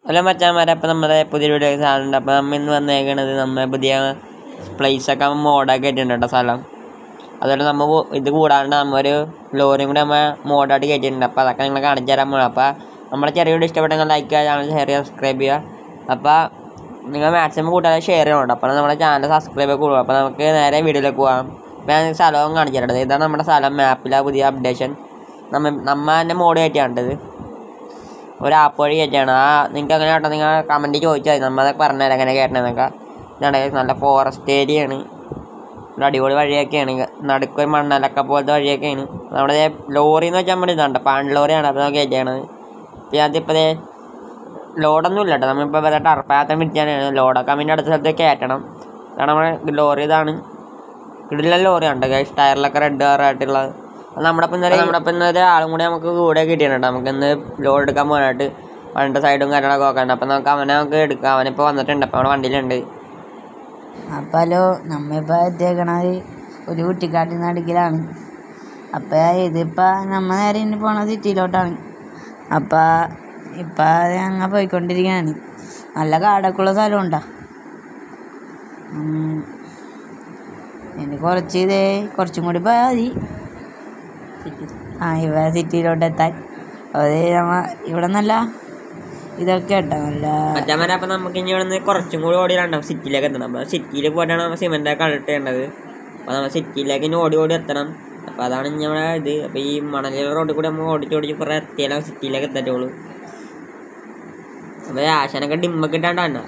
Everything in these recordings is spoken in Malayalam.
അല്ല മച്ചാന്മാരെ അപ്പം നമ്മുടെ പുതിയ വീഡിയോ സാധനമുണ്ട് അപ്പോൾ നമ്മൾ ഇന്ന് വന്നേക്കണത് നമ്മൾ പുതിയ പ്ലേസൊക്കെ മോഡാക്കി ഇട്ടിട്ടുണ്ട് കേട്ടോ സ്ഥലം അതുപോലെ നമ്മൾ ഇത് കൂടാണ്ട് നമ്മ ഒരു ലോറിയും കൂടി നമ്മൾ മോഡായിട്ട് കയറ്റിയിട്ടുണ്ട് അപ്പോൾ അതൊക്കെ നിങ്ങൾ കാണിച്ചു തരാൻ പോകണം അപ്പോൾ നമ്മുടെ ചെറിയ വീഡിയോ ഇഷ്ടപ്പെട്ടെങ്കിൽ ലൈക്ക് ചെയ്യുക ചാനൽ ഷെയർ ചെയ്യുക സബ്സ്ക്രൈബ് ചെയ്യുക അപ്പോൾ നിങ്ങൾ മാക്സിമം കൂട്ടാതെ ഷെയർ ചെയ്യണം അപ്പോൾ നമ്മുടെ ചാനൽ സബ്സ്ക്രൈബ് ഒക്കെ കൂടും അപ്പോൾ നമുക്ക് നേരെ വീഡിയോയിലേക്ക് പോകാം അപ്പോൾ ഞാൻ സ്ഥലവും കാണിച്ചു തരട്ടെ ഇതാണ് നമ്മുടെ സ്ഥലം മാപ്പിലെ പുതിയ അപ്ഡേഷൻ നമ്മ നമ്മ തന്നെ മോഡ് കയറ്റിയാണ്ടത് ഒരു ആപ്പ് വഴി കയറ്റിയാണ് ആ നിങ്ങൾക്ക് അങ്ങനെ കേട്ടോ നിങ്ങൾ കമൻറ്റ് ചോദിച്ചാൽ മതി നമ്മളതൊക്കെ പറഞ്ഞുതരാം എങ്ങനെ കയറ്റണമെന്നൊക്കെ ഇതാണ് നല്ല ഫോറസ്റ്റ് ഏരിയയാണ് ഒരു അടിപൊളി വഴിയൊക്കെയാണ് നടുക്ക് ഒരു മണ്ണലൊക്കെ പോലത്തെ വഴിയൊക്കെയാണ് നമ്മുടെ ലോറി എന്ന് വെച്ചാൽ നമ്മുടെ ഇതാണ് പാൺ ലോറിയാണ് അപ്പോൾ നമുക്ക് കയറ്റിയാണത് ഇപ്പോൾ അതിപ്പോൾ ലോഡൊന്നും ഇല്ല കേട്ടോ നമ്മളിപ്പോൾ വേറെ ടർപ്പാത്ത വിളിച്ചാണ് ലോഡൊക്കെ അതിൻ്റെ അടുത്ത സ്ഥലത്ത് കയറ്റണം കാരണം നമ്മുടെ ലോറി ഇതാണ് കിടിലൻ ലോറി ഉണ്ട് ഗൈസ് ടയറിലൊക്കെ റെഡ് കളറായിട്ടുള്ളത് അത് നമ്മുടെ ഇപ്പം ഇന്നലെ നമ്മുടെ ഇപ്പം ഇന്നലെ ആളും കൂടി നമുക്ക് കൂടെ കിട്ടിയിട്ടുണ്ട് നമുക്ക് ഇന്ന് ലോഡ് എടുക്കാൻ പോകാനായിട്ട് വണ്ടിയുടെ സൈഡും കാര്യങ്ങളൊക്കെ നോക്കാനുണ്ട് അപ്പം നമുക്ക് അവനെ നമുക്ക് എടുക്കാം അവനിപ്പോൾ വന്നിട്ടുണ്ട് അപ്പം അവിടെ വണ്ടിയിലുണ്ട് അപ്പം ഹലോ നമ്മളിപ്പോൾ എത്തിയേക്കണത് ഒരു കുട്ടിക്കാട്ടിൽ നടുക്കിലാണ് അപ്പം ഇതിപ്പോൾ നമ്മ നേരെ ഇനി പോണ സിറ്റിയിലോട്ടാണ് അപ്പം ഇപ്പം ഞങ്ങൾ പോയിക്കൊണ്ടിരിക്കുകയാണ് നല്ല കാടൊക്കെയുള്ള സ്ഥലമുണ്ടാ ഇനി കുറച്ച് ഇതേ കുറച്ചും കൂടി പോയാൽ മതി ആ ഇവ സിറ്റിയിലോട്ട് എത്താൻ അത് നമ്മ ഇവിടെ നല്ല ഇതൊക്കെ കേട്ടോ നല്ല മച്ചാമാരെ അപ്പം നമുക്ക് ഇനി ഇവിടെ നിന്ന് കുറച്ചും കൂടി ഓടി രണ്ടാം സിറ്റിയിലേക്ക് എത്തണം അപ്പോൾ സിറ്റിയിൽ പോയിട്ടാണ് നമ്മൾ സിമെൻ്റ് കളക്ട് ചെയ്യേണ്ടത് അപ്പോൾ നമ്മൾ സിറ്റിയിലേക്ക് ഇനി ഓടി ഓടി എത്തണം അപ്പോൾ അതാണ് ഇനി നമ്മുടെ ഇത് അപ്പോൾ ഈ മണലിലെ റോഡിൽ കൂടി നമ്മൾ ഓടിച്ച് ഓടിച്ച് കുറേ എത്തിയാലും സിറ്റിയിലേക്ക് എത്തറ്റുള്ളൂ അപ്പോൾ ആശാനൊക്കെ ഡിമ്മൊക്കെ ഇട്ടാണ്ടാണ്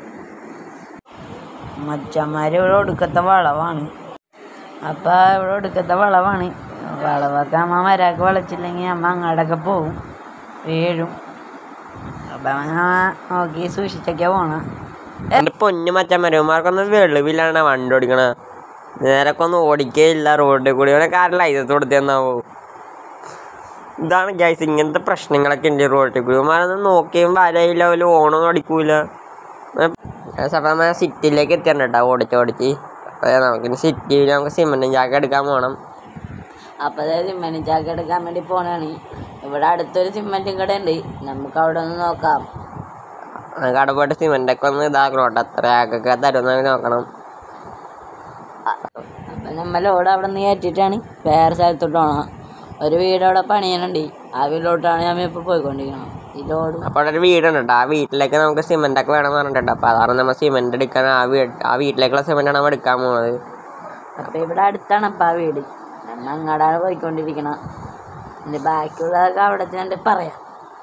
മച്ചന്മാർ ഇവിടെ ഒടുക്കത്തെ വളവാണ് അപ്പം ഇവിടെ ഒടുക്കത്തെ വളവാണ് വളവൊക്കെ അമ്മ വരാക്ക് വളച്ചില്ലെങ്കിൽ അമ്മ അങ്ങോട്ടൊക്കെ പോവും വീഴും അപ്പം അങ്ങനെ നോക്കി സൂക്ഷിച്ചൊക്കെ പോണം എൻ്റെ പൊന്നു മച്ചന്മാരന്മാർക്കൊന്നും വെളിവിലാണ് വണ്ടി ഓടിക്കണ നേരൊക്കെ ഒന്നും ഓടിക്കേ ഇല്ല റോഡിൽ കൂടി ഇവിടെ കാര്യം ലൈസൻസ് കൊടുത്തെന്നാവോ ഇതാണ് ഗൈസ് ഇങ്ങനത്തെ പ്രശ്നങ്ങളൊക്കെ ഉണ്ട് റോഡിൽ കൂടി ഇവന്മാരൊന്നും നോക്കിയും വരയില്ല ഒരു ഓണൊന്നും അടിക്കൂല അപ്പം സിറ്റിയിലേക്ക് എത്തിയാണ് കേട്ടോ ഓടിച്ച് ഓടിച്ച് അപ്പോൾ നമുക്കിനി സിറ്റിയിൽ നമുക്ക് സിമെൻറ്റും ചാക്ക എടുക്കാൻ പോകണം അപ്പം അതായത് സിമ്മൻറ്റ് ചാക്ക് എടുക്കാൻ വേണ്ടി പോണാണ് ഇവിടെ അടുത്തൊരു സിമ്മൻറ്റും കട ഉണ്ട് നമുക്ക് അവിടെ ഒന്ന് നോക്കാം കട പോയിട്ട് സിമെൻ്റൊക്കെ ഒന്ന് ഇതാക്കണം കേട്ടോ അത്ര ആക്കൊക്കെ തരുമെന്ന് നോക്കണം അപ്പം നമ്മൾ ലോഡ് അവിടെ നിന്ന് കയറ്റിയിട്ടാണ് വേറെ സ്ഥലത്തോട്ട് പോകണം ഒരു വീട് അവിടെ പണിയാനുണ്ട് ആ വീട്ടിലോട്ടാണ് ഞാൻ ഇപ്പോൾ പോയിക്കൊണ്ടിരിക്കണം ഈ ലോഡ് അപ്പോൾ അവിടെ ഒരു വീടുണ്ട് കേട്ടോ ആ വീട്ടിലേക്ക് നമുക്ക് സിമെൻ്റ് ഒക്കെ വേണം പറഞ്ഞിട്ടുണ്ട് അപ്പോൾ അതാണ് നമ്മൾ സിമെൻ്റ് എടുക്കാൻ ആ വീട് ആ വീട്ടിലേക്കുള്ള സിമെൻ്റാണ് നമ്മൾ എടുക്കാൻ പോകുന്നത് അപ്പം ഇവിടെ അടുത്താണ് അപ്പം ആ വീട് നമ്മൾ അങ്ങോട്ടാണ് പോയിക്കൊണ്ടിരിക്കണം എൻ്റെ ബാക്കിയുള്ളതൊക്കെ അവിടെ ചെന്നിട്ട് പറയാം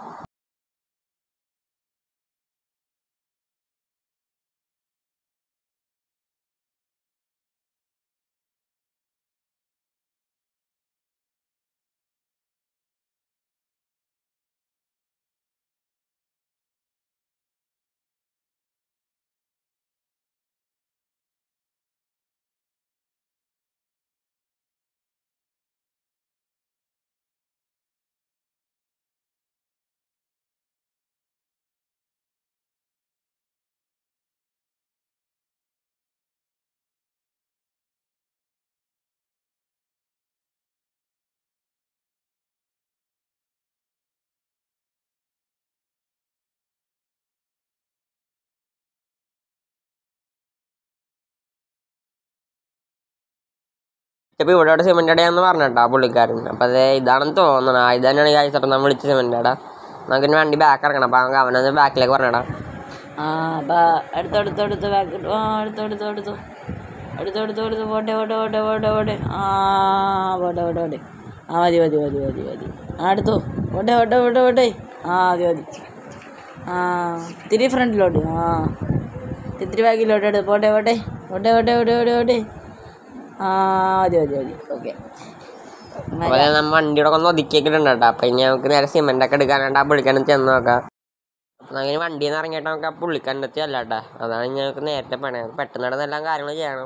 ഇപ്പോൾ ഇവിടെ ഇവിടെ സിമെൻ്റ് അടയാന്ന് പറഞ്ഞിട്ടോ ആ പുള്ളിക്കാരൻ അപ്പോൾ അത് ഇതാണെന്ന് തോന്നണം ആ ഇത് തന്നെയാണ് കാഴ്ച അപ്പം നമ്മൾ വിളിച്ച സിമെൻ്റ് അട നമുക്ക് ഇനി വണ്ടി ബാക്ക് ഇറങ്ങണം അപ്പോൾ നമുക്ക് അവനൊന്ന് ബാക്കിലേക്ക് പറഞ്ഞിടാം ആ അപ്പം അടുത്ത് അടുത്ത് അടുത്ത് ബാക്ക് ആ അടുത്ത് അടുത്ത് അടുത്ത് അടുത്ത് അടുത്ത് അടുത്ത് പോട്ടെ പോട്ടെ പോട്ടെ പോട്ടെ പോട്ടെ ആ പോട്ടെ പോട്ടെ പോട്ടെ ആ മതി മതി മതി മതി മതി ആ അടുത്തോ പോട്ടെ പോട്ടെ പോട്ടെ പോട്ടെ ആ മതി മതി ആ ഇത്തിരി ഫ്രണ്ടിലോട്ട് ആ ഇത്തിരി ബാക്കിലോട്ട് എടുത്ത് പോട്ടെ പോട്ടെ പോട്ടെ പോട്ടെ പോട്ടെ പോട്ടെ പോട്ടെ ആ മതി മതി മതി ഓക്കെ അപ്പോൾ നമ്മൾ വണ്ടിയുടെ ഒന്ന് ഒതുക്കിയിട്ടുണ്ട് കേട്ടോ അപ്പോൾ ഇനി നമുക്ക് നേരെ സിമെൻ്റ് ഒക്കെ എടുക്കാനായിട്ട് ആ പുള്ളിക്കാരൻ ചെന്ന് നോക്കാം അപ്പോൾ അങ്ങനെ വണ്ടിയിൽ നിന്ന് ഇറങ്ങിയിട്ട് നമുക്ക് ആ പുള്ളിക്കാരൻ്റെ അടുത്ത് അല്ല കേട്ടോ അതാണ് ഇനി ഞങ്ങൾക്ക് നേരത്തെ പണയം പെട്ടെന്ന് നടന്ന് എല്ലാം കാര്യങ്ങൾ ചെയ്യണം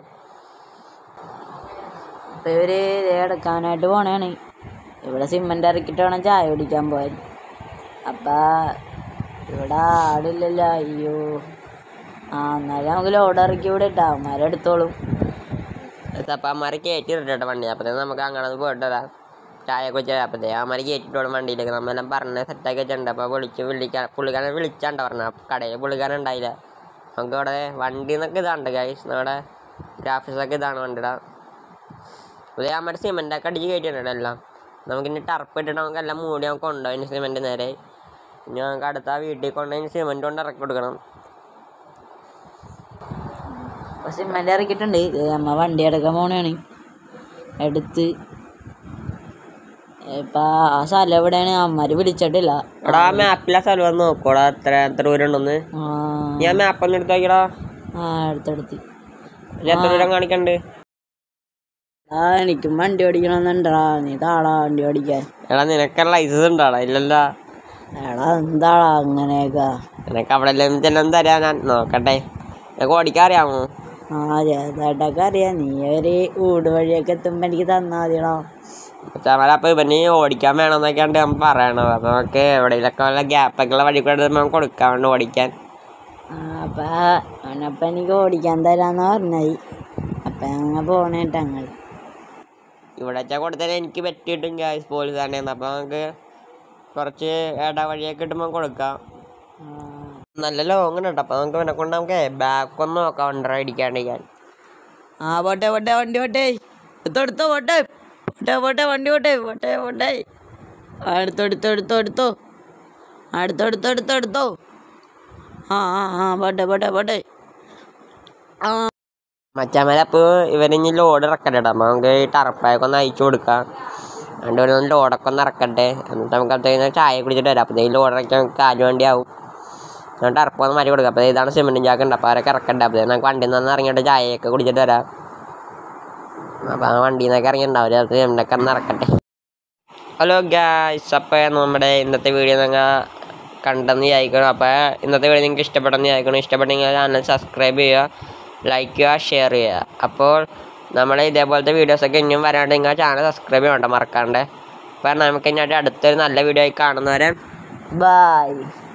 അപ്പോൾ ഇവർ എടുക്കാനായിട്ട് പോണേണ് ഇവിടെ സിമെൻ്റ് ഇറക്കിയിട്ട് വേണം ചായ കുടിക്കാൻ പോകാൻ അപ്പം ഇവിടെ ആടില്ലല്ലോ അയ്യോ ആ എന്നാലും നമുക്ക് ലോഡ് ഇറക്കി ഇവിടെ ഇട്ടാ അവന്മാരെടുത്തോളും അപ്പം അമ്മമാരെ കയറ്റി ഇട്ടോ വണ്ടി അപ്പോൾ നമുക്ക് അങ്ങനെ ഒന്ന് പോയിട്ട് വരാം ചായ കുറിച്ച് അപ്പത്തേ അമ്മ കയറ്റിട്ടോളും വണ്ടിയിലേക്ക് നമ്മളെല്ലാം പറഞ്ഞ് സെറ്റാക്കി വെച്ചിട്ടുണ്ട് അപ്പോൾ വിളിച്ച് വിളിക്കാൻ പുള്ളിക്കാരൻ വിളിച്ചാണ്ട പറഞ്ഞ കടയിൽ പുള്ളിക്കാരൻ ഉണ്ടായില്ല നമുക്ക് ഇവിടെ വണ്ടി എന്നൊക്കെ ഇതാണ്ട് ഗൈസ് നമ്മുടെ ഗ്രാഫിക്സൊക്കെ ഇതാണ് വണ്ടിയുടെ പുതിയ നമ്മുടെ സിമെൻ്റൊക്കെ അടിച്ച് കയറ്റിയിട്ടുണ്ട് എല്ലാം നമുക്കിനി ടർപ്പ് ഇട്ടിട്ട് നമുക്ക് എല്ലാം മൂടി നമുക്ക് കൊണ്ടുപോയി സിമെൻറ്റ് നേരെ ഇനി നമുക്ക് അടുത്ത വീട്ടിൽ കൊണ്ടുപോയി സിമെൻറ്റ് കൊണ്ട് ഇറക്കി കൊടുക്കണം അപ്പോൾ സിമ്മൻ്റ് ഇറക്കിയിട്ടുണ്ട് ഇത് അമ്മ വണ്ടി എടുക്കാൻ പോണേണ് എടുത്ത് ഇപ്പം ആ സ്ഥലം എവിടെയാണ് അമ്മമാർ വിളിച്ചിട്ടില്ല എടാ ആ മാപ്പിലെ സ്ഥലം ഒന്ന് നോക്കോടാ എത്ര എത്ര ദൂരം ഉണ്ടെന്ന് ആ ഞാൻ മാപ്പ് ഒന്ന് എടുത്ത് നോക്കിയടാ ആ അടുത്തടുത്ത് ഇത് എത്ര ദൂരം കാണിക്കണ്ട് ആ എനിക്കും വണ്ടി ഓടിക്കണമെന്നുണ്ടാ നീ താളാ വണ്ടി ഓടിക്കാൻ എടാ നിനക്ക് ലൈസൻസ് ഉണ്ടാടാ ഇല്ലല്ലോ എടാ എന്താടാ അങ്ങനെയൊക്കെ നിനക്ക് അവിടെ എല്ലാം ചെല്ലാം തരാ ഞാൻ നോക്കട്ടെ നിനക്ക് ഓടിക്കാൻ അറിയാമോ ആ ചേട്ടായിട്ടൊക്കെ അറിയാം നീ ഒരു ഊട് വഴിയൊക്കെ എത്തുമ്പോൾ എനിക്ക് തന്നാ മതിടാ ചമല അപ്പൊ ഇവന് ഓടിക്കാൻ വേണമെന്നൊക്കെയാണ് ഞാൻ പറയണത് അപ്പൊ നമുക്ക് എവിടെയെങ്കിലൊക്കെ വല്ല ഗ്യാപ്പൊക്കെ ഉള്ള വഴി കൂടെ നമുക്ക് കൊടുക്കാൻ വേണ്ടി ഓടിക്കാൻ ആ അപ്പം അവനപ്പം എനിക്ക് ഓടിക്കാൻ തരാന്ന് പറഞ്ഞായി അപ്പം അങ്ങനെ പോണേട്ടാ ഞങ്ങൾ ഇവിടെ വെച്ചാൽ കൊടുത്താൽ എനിക്ക് പറ്റിയിട്ടും ഗ്യാസ് പോലീസ് തന്നെ അപ്പൊ നമുക്ക് കുറച്ച് ഇട വഴിയൊക്കെ കിട്ടുമ്പോൾ കൊടുക്കാം നല്ല ലോങ് ഉണ്ട് അപ്പൊ നമുക്ക് ഇവനെ കൊണ്ട് നമുക്ക് ബാക്ക് ഒന്ന് നോക്കാം വണ്ടി അടിക്കാണ്ടിരിക്കാൻ ആ പോട്ടെ പോട്ടെ വണ്ടി പോട്ടെ എടുത്തോ എടുത്തോ പോട്ടെ പോട്ടെ പോട്ടെ വണ്ടി പോട്ടെ പോട്ടെ പോട്ടെ ആ എടുത്തോ എടുത്തോ എടുത്തോ എടുത്തോ ആ എടുത്തോ എടുത്തോ എടുത്തോ എടുത്തോ ആ ആ ആ പോട്ടെ പോട്ടെ പോട്ടെ ആ മച്ചാമല അപ്പോൾ ഇവനിഞ്ഞ് ലോഡ് ഇറക്കട്ടെ കേട്ടോ അപ്പോൾ നമുക്ക് ഈ ടർപ്പായൊക്കെ ഒന്ന് അയച്ചു കൊടുക്കാം രണ്ട് പേരും ലോഡൊക്കെ ഒന്ന് ഇറക്കട്ടെ എന്നിട്ട് നമുക്ക് അത് കഴിഞ്ഞാൽ ചായ കുടിച്ചിട്ട് വരാം അപ്പോൾ ഈ ലോഡ് ഇറക്കാൻ നമുക്ക് കാല് വണ്ടി ആവും ഞാൻ ടർപ്പ് ഒന്ന് മാറ്റി കൊടുക്കാം അപ്പോൾ ഇതാണ് സിമെൻറ്റും ചാക്ക് ഉണ്ട് അപ്പോൾ അവരൊക്കെ ഇറക്കട്ടെ അപ്പോൾ നമുക്ക് വണ്ടിയിൽ നിന്ന് ഇറങ്ങിയിട്ട് ചായയൊക്കെ കുടിച്ചിട്ട് വരാം അപ്പോൾ ആ വണ്ടിയിൽ നിന്നൊക്കെ ഇറങ്ങിയിട്ടുണ്ടാവില്ല അത് സിമെൻ്റൊക്കെ ഒന്ന് ഇറക്കട്ടെ ഹലോ ഗായ്സ് അപ്പോൾ നമ്മുടെ ഇന്നത്തെ വീഡിയോ നിങ്ങൾ കണ്ടെന്ന് വിചാരിക്കണം അപ്പോൾ ഇന്നത്തെ വീഡിയോ നിങ്ങൾക്ക് ഇഷ്ടപ്പെട്ടെന്ന് വിചാരിക്കണം ഇഷ്ടപ്പെട്ടെങ്കിൽ ചാനൽ സബ്സ്ക്രൈബ് ചെയ്യുക ലൈക്ക് ചെയ്യുക ഷെയർ ചെയ്യുക അപ്പോൾ നമ്മൾ ഇതേപോലത്തെ വീഡിയോസൊക്കെ ഇനിയും വരാണ്ട് നിങ്ങൾ ചാനൽ സബ്സ്ക്രൈബ് ചെയ്യണ്ട മറക്കാണ്ട് അപ്പോൾ നമുക്ക് ഇനി അടുത്തൊരു നല്ല വീഡിയോ ആയി കാണുന്നവരെ ബൈ